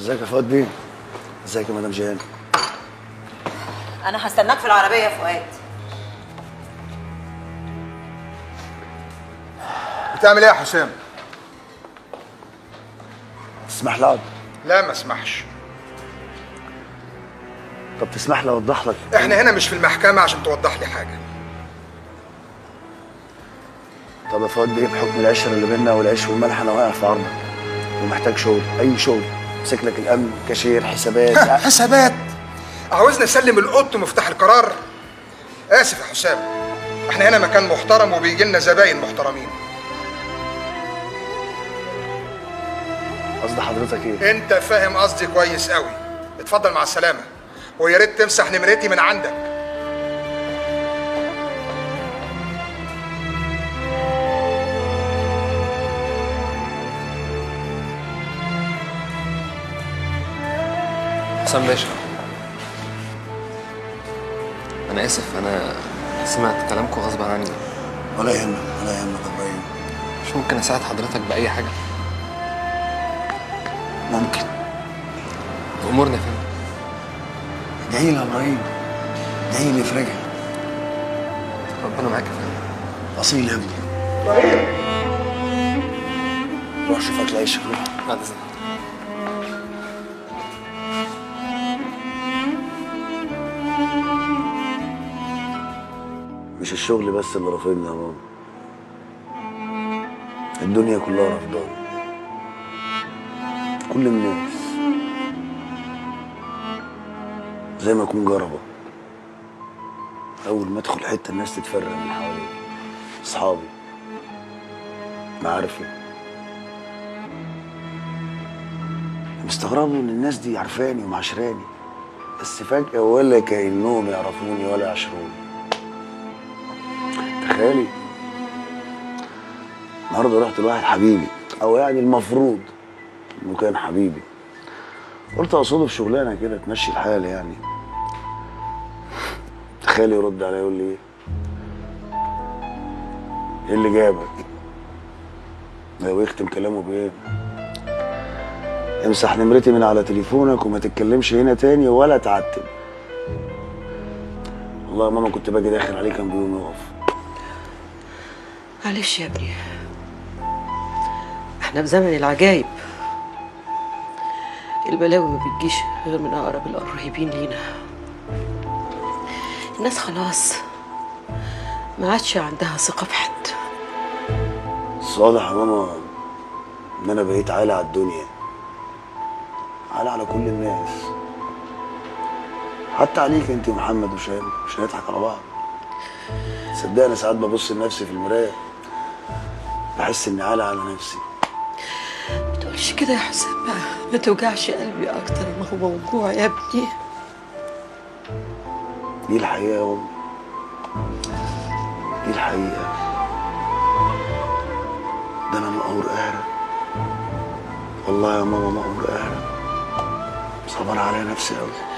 ازيك يا فؤاد بيه ازيك يا مدام جيهان انا هستناك في العربيه يا فؤاد بتعمل ايه يا حسام؟ تسمح لي اقعد لا ما اسمحش طب تسمح لي اوضح لك احنا هنا مش في المحكمة عشان توضح لي حاجة طب يا فؤاد بيه بحكم العشره اللي بينا والعيش والملح انا واقع في عرضك ومحتاج شغل اي شغل امسك لك الامن كاشير حسابات حسابات عاوزني اسلم القط مفتاح القرار اسف يا حسام احنا هنا مكان محترم وبيجي لنا زباين محترمين قصد حضرتك ايه انت فاهم قصدي كويس قوي اتفضل مع السلامة ويا ريت تمسح نمرتي من عندك حسام باشا انا اسف انا سمعت كلامكم غصب عني ولا يهمك ولا يهمك يا ابراهيم مش ممكن اساعد حضرتك باي حاجه ممكن امورنا يا فندم ادعي لي يا ابراهيم ادعي لي افرجها ربنا معاك يا فندم اصيل يا ابني روح شوف اكل عيشك روح بعد اذنك مش الشغل بس اللي رافضني يا ماما الدنيا كلها رافضاني كل الناس زي ما اكون جربة اول ما ادخل حته الناس تتفرق من حواليا اصحابي معارفي مستغربوا ان الناس دي عارفاني ومعاشراني بس فجأة ولا كأنهم يعرفوني ولا يعاشروني تخيلي النهارده رحت لواحد حبيبي او يعني المفروض انه كان حبيبي قلت اقصده في شغلانه كده تمشي الحال يعني تخيلي يرد عليا يقول لي ايه ايه اللي جابك لو يختم كلامه بايه امسح نمرتي من على تليفونك وما تتكلمش هنا تاني ولا تعتب والله يا ماما كنت باجي داخل عليه كان بيقوم يقف معلش يا ابني احنا في زمن العجايب البلاوي ما بتجيش غير من اقرب القريبين لينا الناس خلاص ما عادش عندها ثقة في حد بس واضح يا ماما ان انا بقيت عالي على الدنيا عالي على كل الناس حتى عليك انت ومحمد وشام مش هنضحك على بعض صدقني ساعات ببص لنفسي في المرايه بحس اني عالي على نفسي ما تقولش كده يا حسام بقى ما توجعش قلبي اكتر ما هو موجوع يا ابني دي الحقيقه يا ماما دي الحقيقه ده انا مقهور قهرة والله يا ماما مقهور قهرة صبر على نفسي قوي